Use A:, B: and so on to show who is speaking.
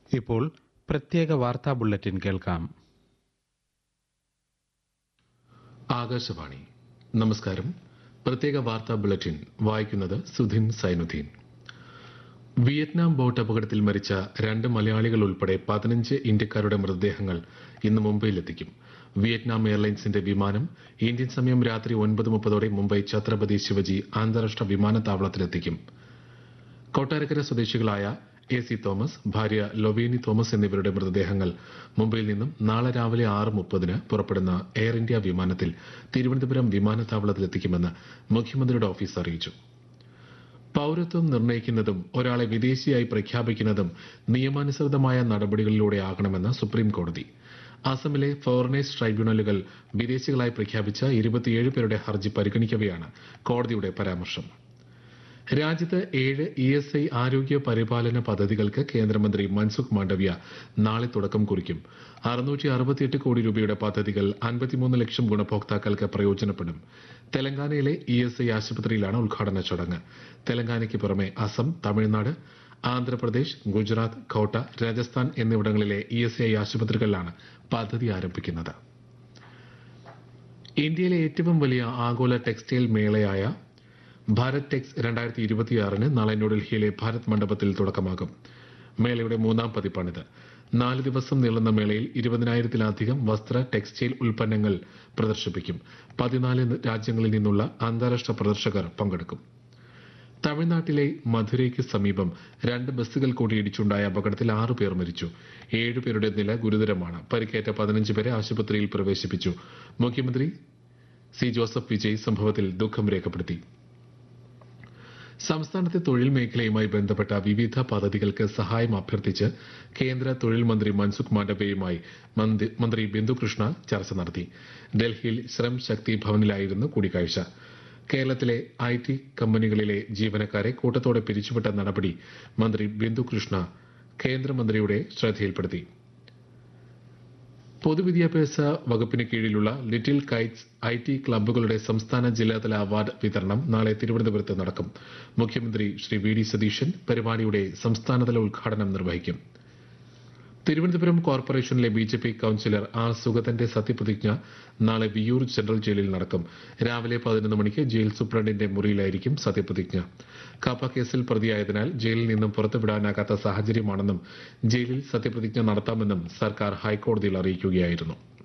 A: ഇപ്പോൾ പ്രത്യേക വാർത്താ ബുള്ളറ്റിൻ കേൾക്കാം
B: ആകാശവാണി നമസ്കാരം പ്രത്യേക വാർത്താ ബുള്ളറ്റിൻ വായിക്കുന്നത് സുധിൻ സൈനുദ്ദീൻ വിയറ്റ്നാം ബോട്ട് അപകടത്തിൽ മരിച്ച രണ്ട് മലയാളികൾ ഉൾപ്പെടെ പതിനഞ്ച് ഇന്ത്യക്കാരുടെ മൃതദേഹങ്ങൾ ഇന്ന് മുംബൈയിലെത്തിക്കും വിയറ്റ്നാം എയർലൈൻസിന്റെ വിമാനം ഇന്ത്യൻ സമയം രാത്രി ഒൻപത് മുപ്പതോടെ മുംബൈ ഛത്രപതി ശിവജി അന്താരാഷ്ട്ര വിമാനത്താവളത്തിലെത്തിക്കും കൊട്ടാരക്കര സ്വദേശികളായ എ സി തോമസ് ഭാര്യ ലൊവേനി തോമസ് എന്നിവരുടെ മൃതദേഹങ്ങൾ മുംബൈയിൽ നിന്നും നാളെ രാവിലെ ആറ് മുപ്പതിന് പുറപ്പെടുന്ന എയർ ഇന്ത്യ വിമാനത്തിൽ തിരുവനന്തപുരം വിമാനത്താവളത്തിലെത്തിക്കുമെന്ന് മുഖ്യമന്ത്രിയുടെ ഓഫീസ് അറിയിച്ചു പൌരത്വം നിർണ്ണയിക്കുന്നതും ഒരാളെ വിദേശിയായി പ്രഖ്യാപിക്കുന്നതും നിയമാനുസൃതമായ നടപടികളിലൂടെ ആകണമെന്ന് സുപ്രീം കോടതി അസമിലെ ഫോറിനേഴ്സ് ട്രൈബ്യൂണലുകൾ വിദേശികളായി പ്രഖ്യാപിച്ച ഇരുപത്തിയേഴ് പേരുടെ ഹർജി പരിഗണിക്കവെയാണ് കോടതിയുടെ പരാമർശം രാജ്യത്ത് ഏഴ് ഇ എസ് ഐ ആരോഗ്യ പരിപാലന പദ്ധതികൾക്ക് കേന്ദ്രമന്ത്രി മൻസുഖ് മാണ്ഡവ്യ നാളെ തുടക്കം കുറിക്കും അറുന്നൂറ്റി അറുപത്തിയെട്ട് കോടി രൂപയുടെ പദ്ധതികൾ അൻപത്തിമൂന്ന് ലക്ഷം ഗുണഭോക്താക്കൾക്ക് പ്രയോജനപ്പെടും തെലങ്കാനയിലെ ഇ എസ് ഐ ആശുപത്രിയിലാണ് ഉദ്ഘാടന ചടങ്ങ് തെലങ്കാനയ്ക്ക് പുറമെ അസം തമിഴ്നാട് ആന്ധ്രാപ്രദേശ് ഗുജറാത്ത് കോട്ട രാജസ്ഥാൻ എന്നിവിടങ്ങളിലെ ഇ എസ് ഐ ആശുപത്രികളിലാണ് പദ്ധതി ആരംഭിക്കുന്നത് ഇന്ത്യയിലെ ഏറ്റവും വലിയ ആഗോള ടെക്സ്റ്റൈൽ മേളയായ ഭാരത് ടെക്സ് രണ്ടായിരത്തി ഇരുപത്തിയാറിന് നാളെ ന്യൂഡൽഹിയിലെ ഭാരത് മണ്ഡപത്തിൽ തുടക്കമാകും മേളയുടെ മൂന്നാം പതിപ്പാണിത് നാല് ദിവസം നീളുന്ന മേളയിൽ ഇരുപതിനായിരത്തിലധികം വസ്ത്ര ടെക്സ്റ്റൈൽ ഉൽപ്പന്നങ്ങൾ പ്രദർശിപ്പിക്കും പതിനാല് രാജ്യങ്ങളിൽ നിന്നുള്ള അന്താരാഷ്ട്ര പ്രദർശകർ പങ്കെടുക്കും തമിഴ്നാട്ടിലെ മധുരയ്ക്ക് സമീപം രണ്ട് ബസ്സുകൾ കൂട്ടിയിടിച്ചുണ്ടായ അപകടത്തിൽ ആറു പേർ മരിച്ചു ഏഴുപേരുടെ നില ഗുരുതരമാണ് പരിക്കേറ്റ പതിനഞ്ച് പേരെ ആശുപത്രിയിൽ പ്രവേശിപ്പിച്ചു മുഖ്യമന്ത്രി സി ജോസഫ് വിജയ് സംഭവത്തിൽ ദുഃഖം രേഖപ്പെടുത്തി സംസ്ഥാനത്തെ തൊഴിൽ മേഖലയുമായി ബന്ധപ്പെട്ട വിവിധ പദ്ധതികൾക്ക് സഹായം അഭ്യർത്ഥിച്ച് കേന്ദ്ര തൊഴിൽ മന്ത്രി മൻസുഖ് മാണ്ഡവ്യയുമായി മന്ത്രി ബിന്ദുകൃഷ്ണ ചർച്ച നടത്തി ഡൽഹിയിൽ ശ്രം ശക്തി ഭവനിലായിരുന്നു കൂടിക്കാഴ്ച കേരളത്തിലെ ഐ ടി കമ്പനികളിലെ ജീവനക്കാരെ കൂട്ടത്തോടെ പിരിച്ചുവിട്ട നടപടി മന്ത്രി ബിന്ദുകൃഷ്ണ കേന്ദ്രമന്ത്രിയുടെ ശ്രദ്ധയിൽപ്പെടുത്തി പൊതുവിദ്യാഭ്യാസ വകുപ്പിന് കീഴിലുള്ള ലിറ്റിൽ കൈറ്റ്സ് ഐ ടി ക്ലബ്ബുകളുടെ സംസ്ഥാന ജില്ലാതല അവാർഡ് വിതരണം നാളെ തിരുവനന്തപുരത്ത് നടക്കും മുഖ്യമന്ത്രി ശ്രീ വി ഡി സതീശൻ പരിപാടിയുടെ സംസ്ഥാനതല ഉദ്ഘാടനം നിർവഹിക്കും തിരുവനന്തപുരം കോർപ്പറേഷനിലെ B J P councillor R സുഗതന്റെ സത്യപ്രതിജ്ഞ നാളെ വിയൂർ ജനറൽ ജയിലിൽ നടക്കും രാവിലെ പതിനൊന്ന് മണിക്ക് ജയിൽ സൂപ്രണ്ടിന്റെ മുറിയിലായിരിക്കും സത്യപ്രതിജ്ഞ കാപ്പ കേസിൽ പ്രതിയായതിനാൽ ജയിലിൽ നിന്നും പുറത്തുവിടാനാകാത്ത സാഹചര്യമാണെന്നും ജയിലിൽ സത്യപ്രതിജ്ഞ നടത്താമെന്നും സർക്കാർ ഹൈക്കോടതിയിൽ അറിയിക്കുകയായിരുന്നു